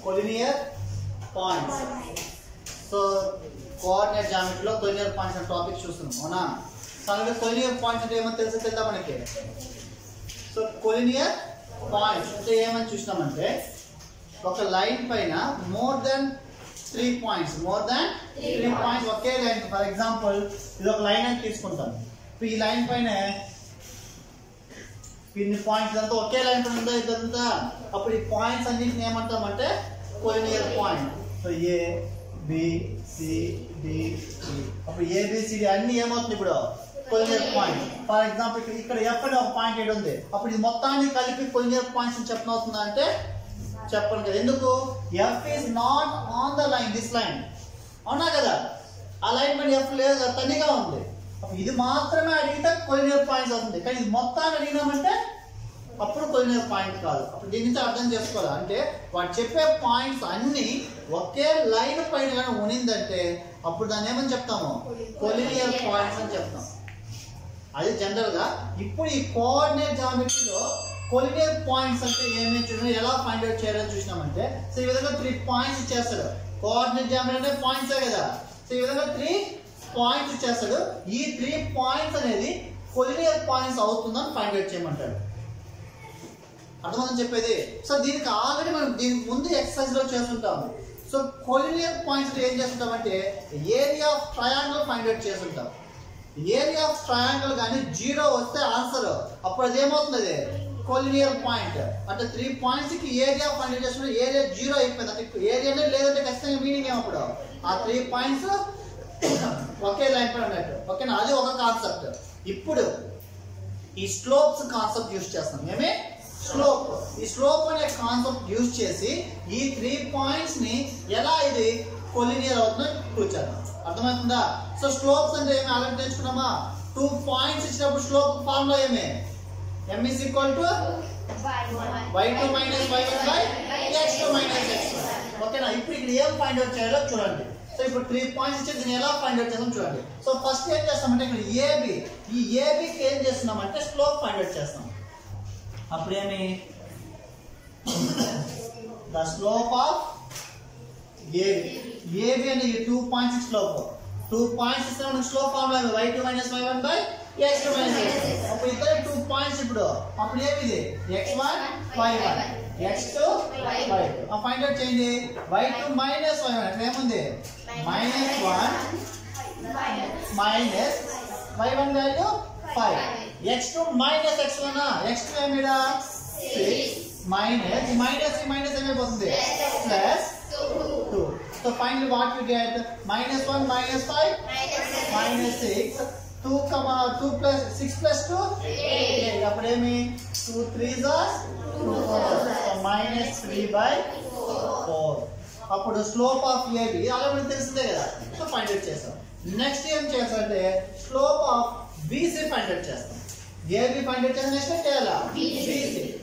Collinear points so coordinate జామెట్రీలో collinear points అనే topic చూస్తున్నాం అవునా సో అలాగే కొలినియర్ పాయింట్స్ అంటే ఏమో తెలుసు తెలుదా మనకి సో కొలినియర్ పాయింట్స్ అంటే ఏమని చూసినామంటే ఒక లైన్ పైన more than three points more than three points ఒకే లైన్ ఫర్ ఎగ్జాంపుల్ ఇది ఒక లైన్ అని తీసుకుంటాం ఇప్పుడు ఈ లైన్ పైన ఇన్ని పాయింట్స్ అంతా ఒకే లైన్ పైన ఉందా ఇదంతా అప్పుడు ఈ పాయింట్స్ అన్నింటిని ఏమంటామంటే collinear point so A B C D E. అప్పుడు ఏబిసిడి అన్ని ఏమవుతుంది ఇప్పుడు కొలినియర్ పాయింట్ ఫర్ ఎగ్జాంపుల్ ఇక్కడ ఇక్కడ ఎఫ్ అనే ఒక పాయింట్ ఏడు ఉంది అప్పుడు ఇది మొత్తాన్ని కలిపి కొలినియర్ పాయింట్స్ అని చెప్పనవుతుందా అంటే చెప్పను కదా ఎందుకు F is not on the line this line అవునా కదా ఆ లైన్ పైన ఎఫ్ లేదు కదా, తనిగా ఉంది అప్పుడు ఇది మాత్రమే అడిగితే కొలినియర్ పాయింట్స్ అవుతుంది కానీ ఇది మొత్తాన్ని అడిగినామంటే అప్పుడు కొలినియర్ పాయింట్ కాదు అప్పుడు దీని నుంచి అర్థం చేసుకోవాలి అంటే వాడు చెప్పే పాయింట్స్ అన్ని ఒకే లైన్ పైన కానీ ఉనిందంటే అప్పుడు దాన్ని ఏమని చెప్తాము కొలినియర్ పాయింట్స్ అని చెప్తాం అది జనరల్ గా ఇప్పుడు ఈ కోఆర్డినేట్ జామెట్రీలో కొలినియర్ పాయింట్స్ అంటే ఏమేమి చూసినా ఎలా ఫైండ్ అవుట్ చేయాలని చూసినామంటే సో ఈ విధంగా త్రీ పాయింట్స్ ఇచ్చేస్తాడు కోఆర్డినేట్ జామెట్రీ అంటే పాయింట్సే కదా సో ఈ విధంగా త్రీ పాయింట్స్ ఇచ్చేస్తాడు ఈ త్రీ పాయింట్స్ అనేది కొలినియర్ పాయింట్స్ అవుతుందని ఫైండ్ అవుట్ చేయమంటాడు అర్థమని చెప్పేది సో దీనికి ఆల్రెడీ మనం దీనికి ముందు ఎక్సర్సైజ్ లో చేస్తుంటాము సో కొలినియర్ పాయింట్స్ ఏం చేస్తుంటామంటే area of triangle find out చేస్తుంటాం ఏరియా ఆఫ్ ట్రయాంగిల్ కానీ జీరో వస్తే ఆన్సర్ అప్పుడు అది ఏమవుతుంది కొలినియర్ పాయింట్ అంటే త్రీ పాయింట్స్ కి ఏరియా ఫైండ్ అవుట్ చేస్తుంటే ఏరియా జీరో అయిపోయింది అంటే ఏరియానే లేదంటే ఖచ్చితంగా మీనింగ్ ఏమప్పుడు ఆ త్రీ పాయింట్స్ ఒకే లైన్ పైన ఉన్నట్టు ఓకేనా అది ఒక కాన్సెప్ట్ ఇప్పుడు ఈ స్లోప్స్ కాన్సెప్ట్ యూస్ చేస్తాం ఏమే స్లోప్ ఈ స్లోప్ అనే కాన్సెప్ట్ యూస్ చేసి ఈ త్రీ పాయింట్స్ ని ఎలా ఇది కొలినియర్ అవుతుందో కూర్చాను అర్థమవుతుందా సో స్లోప్స్ అంటే ఏమి ఆల్రెడీ నేర్చుకున్నామా టూ పాయింట్స్ ఇచ్చినప్పుడు స్లోప్ ఫార్ములా ఏమే M is equal to Y two minus why one by X two minus X ఓకేనా ఇప్పుడు ఇక్కడ ఏం ఫైండ్ అవుట్ చేయాలో చూడండి సో ఇప్పుడు త్రీ పాయింట్స్ ఇచ్చి దీన్ని ఎలా ఫైండ్ అవుట్ చేస్తాం చూడండి సో ఫస్ట్ ఏం చేస్తామంటే ఇక్కడ ఏబి ఈ ఏబికి ఏం చేస్తున్నామంటే స్లోప్ ఫైండ్ అవుట్ చేస్తాం అప్పుడు ఏమి the slope of AB AB అనే ఈ two points slope two points ఇస్తే మనకి slope formula y two minus why one by X two minus x అప్పుడు ఇద్దరు టూ పాయింట్స్ ఇప్పుడు అప్పుడు ఏమి ఇది x one y one x two y two find out చేయండి y two minus why one అక్కడ ఏముంది minus one minus why one value five x two minus x one x two ఏమిడా six minus minus minus ఏమైపోతుంది plus two so final what you get minus one minus five minus six two comma two plus six plus two eight అప్పుడేమి two three minus three by four అప్పుడు slope of AB అలా మనకు తెలిసిందే కదా so find out చేస్తాం next ఏం చేస్తామంటే slope of BC find out చేస్తాం ఏబి ఫైండ్ అవుట్ చేస్తాం నెక్స్ట్ ఏం చేయాలా BC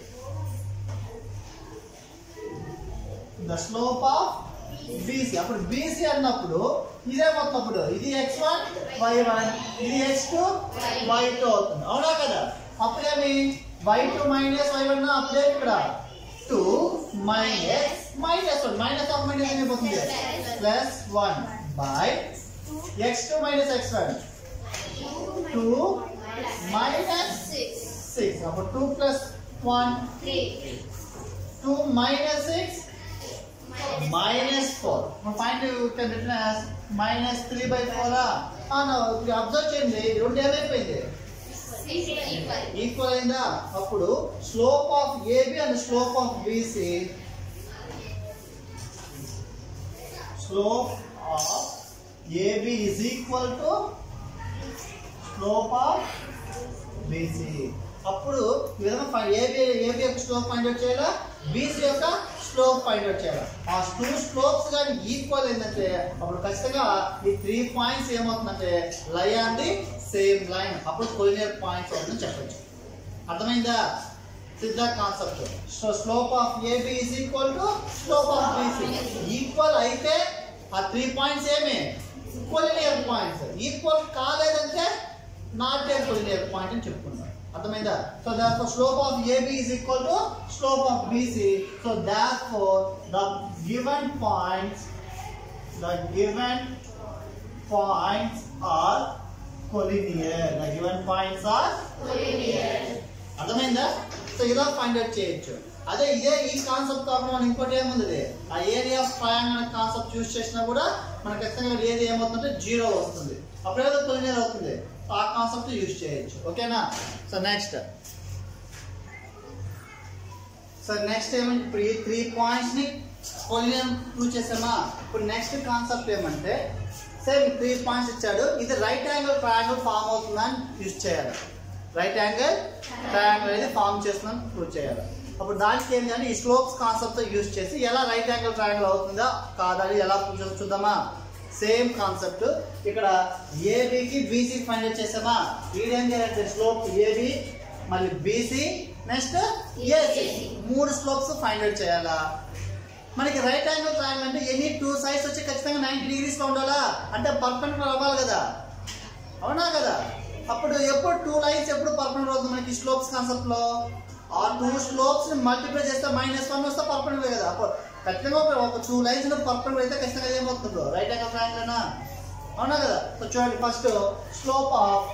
the slope of BC అప్పుడు బీసీ అన్నప్పుడు ఇదే మొత్తం అప్పుడు ఇది ఎక్స్ వన్ వై వన్ ఇది ఎక్స్ టూ వై టూ అవుతుంది అవునా కదా అప్పుడేమి y two minus why one అప్పుడే ఇక్కడ two minus minus one minus of minus ఏమైపోతుంది plus one by X two minus x one two minus six అప్పుడు two plus one two minus six minus four find you can return as minus three by four observe చేయండి ఈ రెండు ఏమైపోయింది equal అయిందా అప్పుడు slope of AB and slope of BC slope of AB is equal to slope of BC అప్పుడు ఈ విధంగా AB AB యొక్క స్లోప్ ఫైండ్ అవుట్ చేయాలా బీసీ యొక్క స్లోప్ ఫైండ్ అవుట్ చేయాలి ఆ టూ స్లోప్స్ కానీ ఈక్వల్ ఏంటంటే అప్పుడు ఖచ్చితంగా ఈ త్రీ పాయింట్స్ ఏమవుతుందంటే lie on the same line అప్పుడు కొలినియర్ పాయింట్స్ అవుతుందని చెప్పొచ్చు అర్థమైందా సిద్ధ concept so slope of AB is equal to slope of BC equal అయితే ఆ త్రీ పాయింట్స్ ఏమి కొలినియర్ పాయింట్స్ ఈక్వల్ కాలేదంటే నాట్ ఏ కొలినియర్ పాయింట్ అని చెప్పుకున్నాం అర్థమైందా so therefore slope of AB is equal to slope of BC so therefore the given points the given points are collinear the given points are అర్థమైందా so ఇలా find out చేయొచ్చు అదే ఇదే ఈ concept కాకుండా మనం ఇంకోటి ఏముంది ఆ ఏరియా ఆఫ్ ట్రయాంగిల్ అనే కాన్సెప్ట్ చూస్ చేసినా కూడా మనకి ఖచ్చితంగా ఏది ఏమవుతుందంటే జీరో వస్తుంది అప్పుడు ఏదో కొలినియర్ అవుతుంది ఆ కాన్సెప్ట్ యూజ్ చేయొచ్చు ఓకేనా సో నెక్స్ట్ సో నెక్స్ట్ ఏమంటే ఇప్పుడు ఈ త్రీ పాయింట్స్ ని కొలినియర్ ప్రూవ్ చేసామా ఇప్పుడు నెక్స్ట్ కాన్సెప్ట్ ఏమంటే సేమ్ త్రీ పాయింట్స్ ఇచ్చాడు ఇది రైట్ యాంగిల్ ట్రయాంగిల్ ఫామ్ అవుతుందని యూజ్ చేయాలి రైట్ యాంగిల్ ట్రయాంగిల్ అనేది ఫామ్ చేస్తుందని ప్రూవ్ చేయాలి అప్పుడు దానికి ఏంటంటే ఈ స్లోప్స్ కాన్సెప్ట్ యూజ్ చేసి ఎలా రైట్ యాంగిల్ ట్రయాంగిల్ అవుతుందా కాదా అని ఎలా prove చేస్తామో చూద్దామా సేమ్ కాన్సెప్ట్ ఇక్కడ ఏబికి బీసీ ఫైండ్ చేసామా ఈడేం చేయాలంటే స్లోప్ ఏబి మళ్ళీ బీసీ నెక్స్ట్ ఏసీ మూడు స్లోప్స్ ఫైండ్ అవుట్ చేయాలా మనకి రైట్ యాంగిల్ ట్రయాంగిల్ అంటే ఎనీ టూ సైడ్స్ వచ్చి ఖచ్చితంగా నైన్టీ డిగ్రీస్ లో ఉండాలా అంటే పర్ఫెక్ట్ అవ్వాలి కదా అవునా కదా అప్పుడు ఎప్పుడు టూ లైన్స్ ఎప్పుడు పర్ఫెక్ట్ అవుతుంది మనకి స్లోప్స్ కాన్సెప్ట్ లో ఆ టూ స్లోప్స్ ని మల్టిప్లై చేస్తే మైనస్ వన్ వస్తే పర్ఫెక్ట్ కదా అప్పుడు ఖచ్చితంగా ఒక- ఒక టూ లైన్స్ పర్ఫెక్ట్ అయితే ఖచ్చితంగా ఏమవుతుందో రైట్ యాంగిల్ ట్రయాంగిల్ అనా అవునా కదా సో చూడండి ఫస్ట్ స్లోప్ ఆఫ్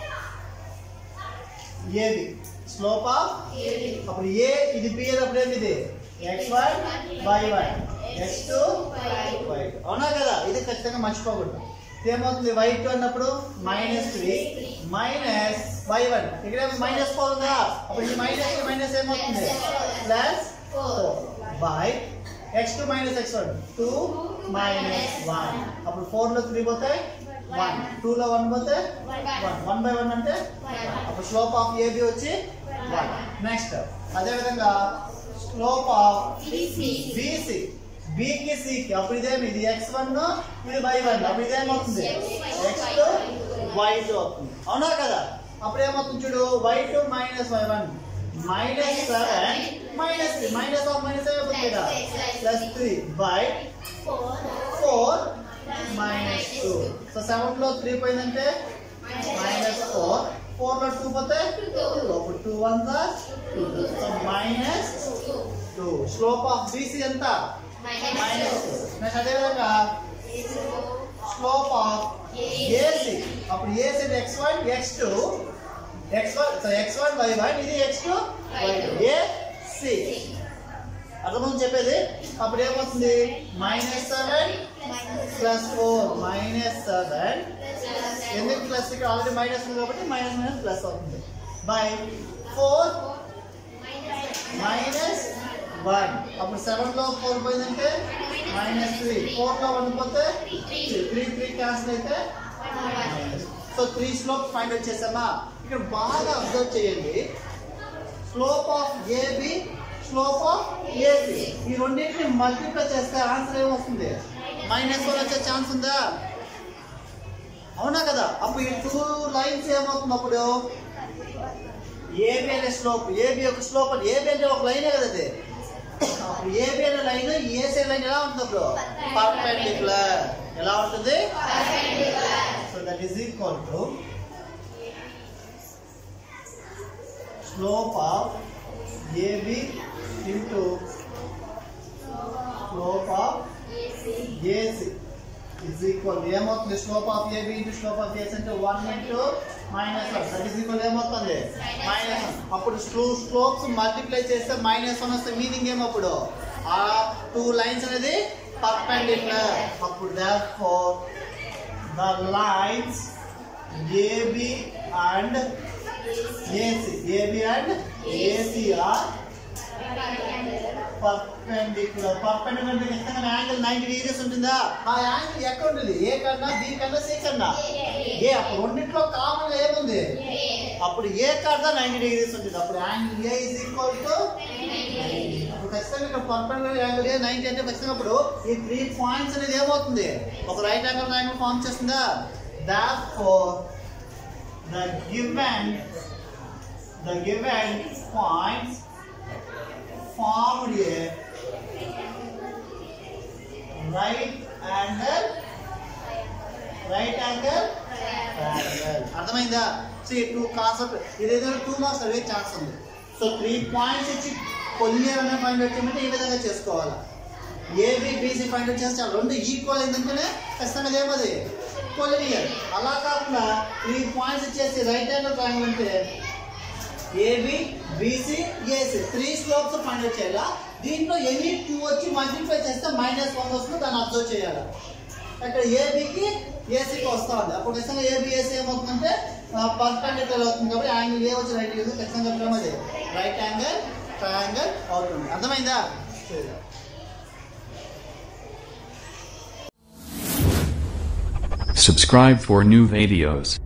ఏది స్లోప్ ఆఫ్ అప్పుడు ఏ ఇది బి అప్పుడు ఏంది ఇది x one y one x two y అవునా కదా ఇది ఖచ్చితంగా మర్చిపోకూడదు ఏమవుతుంది వై టూ అన్నప్పుడు minus three minus why one ఇక్కడ మైనస్ ఫోర్ ఉందా అప్పుడు ఈ మైనస్ మైనస్ ఏమవుతుంది plus four by X two minus x one two minus one అప్పుడు ఫోర్ లో త్రీ పోతే వన్ టూ లో వన్ పోతే వన్ వన్ బై వన్ అంటే అప్పుడు స్లోప్ ఆఫ్ ఏబి వచ్చి వన్ నెక్స్ట్ అదే విధంగా స్లోప్ ఆఫ్ బీసీ బికి సికి అప్పుడు ఇదేమి ఇది ఎక్స్ వన్ ఇది వై వన్ అప్పుడు ఇదేమవుతుంది ఎక్స్ టూ వై టూ అవుతుంది అవునా కదా అప్పుడు ఏమవుతుంది చూడు y two minus why one minus seven minus three minus of minus అయిపోతుంది కదా plus three by four minus two so seven లో త్రీ పోయిందంటే మైనస్ ఫోర్ ఫోర్ లో టూ పోతే అప్పుడు two one two so minus two slope of BC ఎంత minus next అదే విధంగా స్లోప్ ఆఫ్ ఏసీ అప్పుడు AC x one x two x one so x one y one ఇది x two y two AC అర్థమవుతుంది చెప్పేది అప్పుడు ఏమవుతుంది minus seven plus four minus seven ఎందుకు ప్లస్ ఇక్కడ ఆల్రెడీ మైనస్ ఉంది కాబట్టి మైనస్ మైనస్ ప్లస్ అవుతుంది బై ఫోర్ మైనస్ వన్ అప్పుడు సెవెన్ లో ఫోర్ పోయిందంటే మైనస్ త్రీ ఫోర్ లో వన్ పోతే త్రీ త్రీ క్యాన్సిల్ అయితే so three slope find out చేసామా ఇక్కడ బాగా అబ్జర్వ్ చేయండి slope of AB slope of AB ఈ రెండింటిని మల్టిప్లై చేస్తే ఆన్సర్ ఏమొస్తుంది మైనస్ వన్ వచ్చే ఛాన్స్ ఉందా అవునా కదా అప్పుడు ఈ టూ లైన్స్ ఏమవుతుంది అప్పుడు ఏబి అనే స్లోప్ ఏబి ఒక స్లోప్ అని ఏబి అంటే ఒక లైనే కదా అది అప్పుడు ఏబి అనే లైన్ ఏసీ లైన్ ఎలా ఉంటుంది అప్పుడు పర్పెండిక్యులర్ ఎలా ఉంటుంది so that is equal to slope of AB into slope of AC is equal ఏమవుతుంది slope of AB into slope of AC అంటే one into minus one that is equal ఏమవుతుంది minus one అప్పుడు స్లో slopes multiply చేస్తే minus one వస్తే meaning ఏమప్పుడు ఆ two lines అనేది పర్పెండిక్యులర్ అప్పుడు therefore the lines AB and AC AB and AC are perpendicular perpendicular అంటే ఖచ్చితంగా యాంగిల్ నైన్టీ డిగ్రీస్ ఉంటుందా ఆ యాంగిల్ ఎక్కడ ఉంటుంది ఏ కన్నా బి కన్నా సి కన్నా ఏ అప్పుడు రెండింటిలో కామన్ గా ఏముంది అప్పుడు ఏ కన్నా నైన్టీ డిగ్రీస్ ఉంటుంది అప్పుడు angle A is equal to అప్పుడు ఖచ్చితంగా ఇక్కడ పర్పెండిక్యులర్ యాంగిల్ ఏ నైన్టీ అంటే ఖచ్చితంగా అప్పుడు ఈ త్రీ పాయింట్స్ అనేది ఏమవుతుంది ఒక రైట్ యాంగిల్ యాంగిల్ ఫామ్ చేస్తుందా that for the given the given points formed a right angle right angle triangle అర్థమైందా సో ఈ టూ కాన్సెప్ట్ ఇదేదో టూ మార్క్స్ అడిగే ఛాన్స్ ఉంది సో త్రీ పాయింట్స్ ఇచ్చి కొలినియర్ అనే పాయింట్ వచ్చేమంటే ఈ విధంగా చేసుకోవాలి ఏబి బీసీ పాయింట్ వచ్చేసి చాలా రెండు ఈక్వల్ అయిందంటేనే ఖచ్చితంగా ఏమది కొలినియర్ అలా కాకుండా త్రీ పాయింట్స్ ఇచ్చేసి రైట్ యాంగిల్ ట్రయాంగిల్ అంటే AB BC AC three slopes find out చేయాలా దీంట్లో ఎనీ టూ వచ్చి మల్టిప్లై చేస్తే మైనస్ వన్ వస్తుంది దాన్ని అబ్జర్వ్ చేయాలి అక్కడ ఏబికి ఏసీకి వస్తా ఉంది అప్పుడు ఖచ్చితంగా ఏబి ఏసీ ఏమవుతుందంటే పర్పెండిక్యులర్ అవుతుంది కాబట్టి యాంగిల్ ఏ వచ్చి రైట్ యూజ్ ఖచ్చితంగా చెప్పడం అది రైట్ యాంగిల్ ట్రయాంగిల్ అవుతుంది అర్థమైందా Subscribe for new videos.